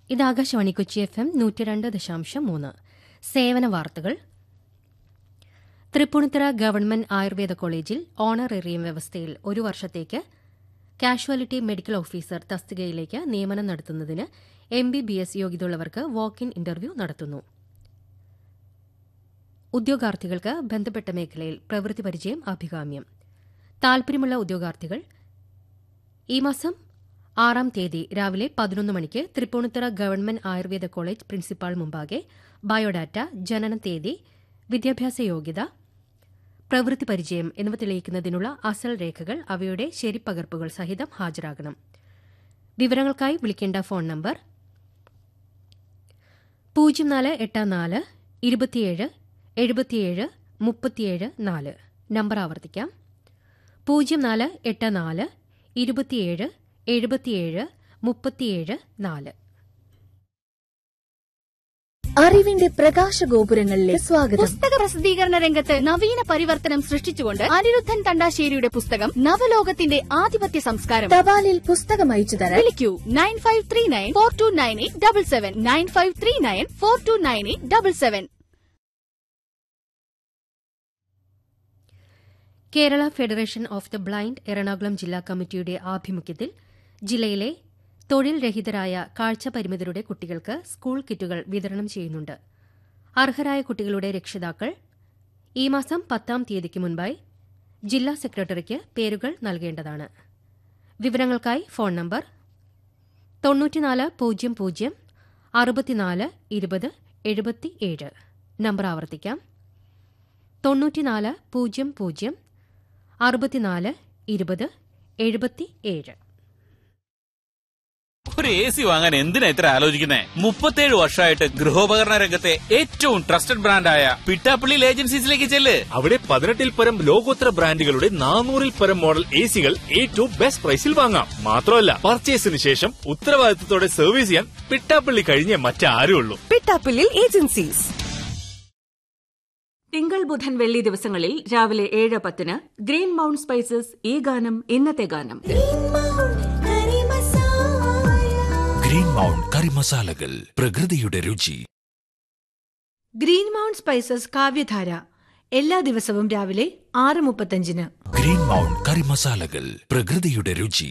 ഇത് Akashvani Kochi F M നൂറ്റി രണ്ട് ദശാംശം മൂന്ന് സേവന വാർത്തകൾ തൃപ്പൂണിത്തുറ ഗവൺമെന്റ് ആയുർവേദ കോളേജിൽ ഓണറേറിയം വ്യവസ്ഥയിൽ ഒരു വർഷത്തേക്ക് കാഷ്വാലിറ്റി മെഡിക്കൽ ഓഫീസർ തസ്തികയിലേക്ക് നിയമനം നടത്തുന്നതിന് എം ബി ബി എസ് യോഗ്യതയുള്ളവർക്ക് വാക്ക് ഇൻ ഇന്റർവ്യൂ നടത്തുന്നു ഉദ്യോഗാർത്ഥികൾക്ക് ബന്ധപ്പെട്ട മേഖലയിൽ പ്രവൃത്തി പരിചയം അഭികാമ്യം താൽപര്യമുള്ള ഉദ്യോഗാർത്ഥികൾ ഈ മാസം ആറാം തീയതി രാവിലെ പതിനൊന്ന് മണിക്ക് Thrippunithura government Ayurveda college principal മുമ്പാകെ ബയോഡാറ്റ ജനന തീയതി വിദ്യാഭ്യാസ യോഗ്യത പ്രവൃത്തി പരിചയം എന്നിവ തെളിയിക്കുന്നതിനുള്ള അസൽ രേഖകൾ അവയുടെ ശരിപ്പകർപ്പുകൾ സഹിതം ഹാജരാകണം വിവരങ്ങൾക്കായി വിളിക്കേണ്ട ഫോൺ നമ്പർ പൂജ്യം നാല് എട്ട് നാല് ഇരുപത്തിയേഴ് എഴുപത്തിയേഴ് മുപ്പത്തിയേഴ് നാല് നമ്പർ ആവർത്തിക്കാം പൂജ്യം നാല് എട്ട് നാല് ഇരുപത്തിയേഴ് എഴുപത്തിയേഴ് മുപ്പത്തിയേഴ് നാല് അറിവിന്റെ പ്രകാശഗോപുരങ്ങളിലേക്ക് സ്വാഗതം പുസ്തക പ്രസിദ്ധീകരണ രംഗത്ത് നവീന പരിവർത്തനം സൃഷ്ടിച്ചുകൊണ്ട് അനിരുദ്ധൻ തണ്ടാശ്ശേരിയുടെ പുസ്തകം നവലോകത്തിന്റെ ആധിപത്യ സംസ്കാരം തപാലിൽ പുസ്തകം അയച്ചു തരാൻ വിളിക്കൂ nine five three nine four two nine eight double seven nine five three nine four two nine eight double seven Kerala federation of the blind Ernakulam ജില്ലാ കമ്മിറ്റിയുടെ ആഭിമുഖ്യത്തിൽ ജില്ലയിലെ തൊഴിൽ രഹിതരായ കാഴ്ച പരിമിതരുടെ കുട്ടികൾക്ക് സ്കൂൾ കിറ്റുകൾ വിതരണം ചെയ്യുന്നുണ്ട് അർഹരായ കുട്ടികളുടെ രക്ഷിതാക്കൾ ഈ മാസം പത്താം തീയതിക്ക് മുൻപായി ജില്ലാ സെക്രട്ടറിക്ക് പേരുകൾ നൽകേണ്ടതാണ് വിവരങ്ങൾക്കായി ഫോൺ നമ്പർ തൊണ്ണൂറ്റിനാല് പൂജ്യം പൂജ്യം അറുപത്തിനാല് ഇരുപത് എഴുപത്തിയേഴ് നമ്പർ ആവർത്തിക്കാം തൊണ്ണൂറ്റിനാല് പൂജ്യം പൂജ്യം അറുപത്തിനാല് ഇരുപത് എഴുപത്തിയേഴ് ഒരു എ സി വാങ്ങാൻ എന്തിനാ ഇത്ര ആലോചിക്കുന്നേ മുപ്പത്തേഴ് വർഷമായിട്ട് ഗൃഹോപകരണ രംഗത്തെ ഏറ്റവും ട്രസ്റ്റഡ് ബ്രാൻഡായ പിട്ടാപ്പള്ളിയിൽ ഏജൻസീസിലേക്ക് ചെല്ല് അവിടെ പതിനെട്ടിൽ പരം ലോകോത്തര ബ്രാൻഡുകളുടെ നാനൂറിൽ പരം മോഡൽ എ സികൾ ഏറ്റവും ബെസ്റ്റ് പ്രൈസിൽ വാങ്ങാം മാത്രമല്ല പർച്ചേസിന് ശേഷം ഉത്തരവാദിത്തത്തോടെ സർവീസ് ചെയ്യാൻ പിട്ടാപ്പള്ളി കഴിഞ്ഞേ മറ്റാരുള്ളൂ പിട്ടാപ്പിള്ളിൽ ഏജൻസീസ് തിങ്കൾ ബുധൻ വെള്ളി ദിവസങ്ങളിൽ രാവിലെ ഏഴ് പത്തിന് ഗ്രീൻ മൗണ്ട് സ്പൈസസ് ഈ ഗാനം ഇന്നത്തെ ഗാനം ഗ്രീൻ മൗണ്ട് കറി മസാലകൾ പ്രകൃതിയുടെ രുചി ഗ്രീൻ മൗണ്ട് സ്പൈസസ് കാവ്യധാര എല്ലാ ദിവസവും രാവിലെ ആറ് മുപ്പത്തഞ്ചിന് ഗ്രീൻ മൗണ്ട് കറി മസാലകൾ പ്രകൃതിയുടെ രുചി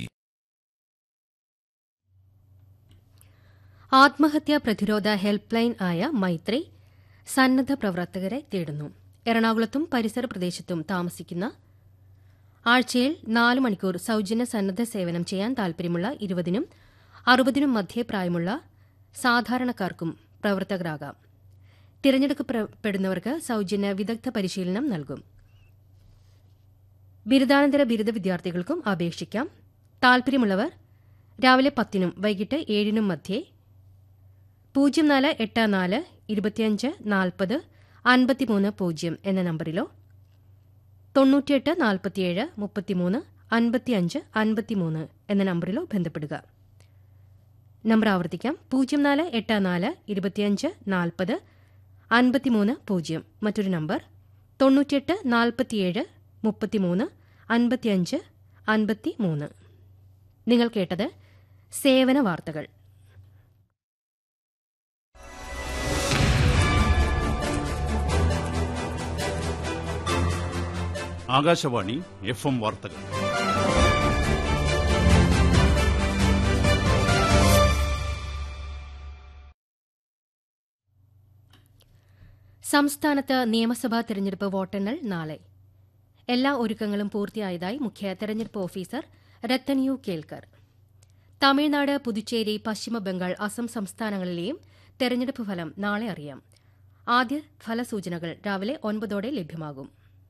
ആത്മഹത്യാ പ്രതിരോധ ഹെൽപ്പ് ലൈൻ ആയ മൈത്രി സന്നദ്ധ പ്രവർത്തകരെ തേടുന്നു എറണാകുളത്തും പരിസര പ്രദേശത്തും താമസിക്കുന്ന ആഴ്ചയിൽ നാല് മണിക്കൂർ സൌജന്യ സന്നദ്ധ സേവനം ചെയ്യാൻ താൽപര്യമുള്ള ഇരുപതിനും അറുപതിനും മധ്യേ പ്രായമുള്ള സാധാരണക്കാർക്കും പ്രവർത്തകരാകാം തിരഞ്ഞെടുക്കപ്പെടുന്നവർക്ക് സൌജന്യ വിദഗ്ധ പരിശീലനം നൽകും ബിരുദാനന്തര ബിരുദ വിദ്യാർത്ഥികൾക്കും അപേക്ഷിക്കാം താൽപര്യമുള്ളവർ രാവിലെ പത്തിനും വൈകിട്ട് ഏഴിനും മധ്യേ പൂജ്യം നാല് എട്ട് നാല് ഇരുപത്തിയഞ്ച് നാൽപ്പത് അൻപത്തിമൂന്ന് പൂജ്യം എന്ന നമ്പറിലോ തൊണ്ണൂറ്റിയെട്ട് നാൽപ്പത്തിയേഴ് മുപ്പത്തിമൂന്ന് അൻപത്തിയഞ്ച് അൻപത്തിമൂന്ന് എന്ന നമ്പറിലോ ബന്ധപ്പെടുക നമ്പർ ആവർത്തിക്കാം പൂജ്യം നാല് എട്ട് നാല് ഇരുപത്തിയഞ്ച് നാൽപ്പത് അൻപത്തിമൂന്ന് പൂജ്യം മറ്റൊരു നമ്പർ തൊണ്ണൂറ്റിയെട്ട് നാൽപ്പത്തിയേഴ് മുപ്പത്തിമൂന്ന് അൻപത്തിയഞ്ച് അൻപത്തിമൂന്ന് നിങ്ങൾ കേട്ടത് സേവന വാർത്തകൾ ആകാശവാണി എഫ് എം വാർത്തകൾ സംസ്ഥാനത്ത് നിയമസഭാ തെരഞ്ഞെടുപ്പ് വോട്ടെണ്ണൽ നാളെ എല്ലാ ഒരുക്കങ്ങളും പൂർത്തിയായതായി മുഖ്യ തെരഞ്ഞെടുപ്പ് ഓഫീസർ രത്തൻ യു കേൽക്കർ തമിഴ്നാട് പുതുച്ചേരി പശ്ചിമബംഗാൾ അസം സംസ്ഥാനങ്ങളിലെയും തെരഞ്ഞെടുപ്പ് ഫലം നാളെ അറിയാം ആദ്യ ഫലസൂചനകൾ രാവിലെ ഒൻപതോടെ ലഭ്യമാകും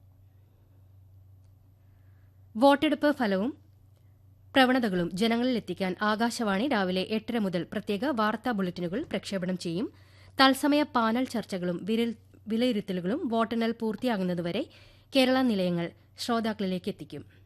വോട്ടെടുപ്പ് ഫലവും പ്രവണതകളും ജനങ്ങളിലെത്തിക്കാൻ ആകാശവാണി രാവിലെ എട്ടര മുതൽ പ്രത്യേക വാർത്താ ബുള്ളറ്റിനുകൾ പ്രക്ഷേപണം ചെയ്യും തത്സമയ പാനൽ ചർച്ചകളും വിലയിരുത്തലുകളും വോട്ടെണ്ണൽ പൂർത്തിയാകുന്നതുവരെ കേരള നിലയങ്ങൾ ശ്രോതാക്കളിലേക്ക് എത്തിക്കും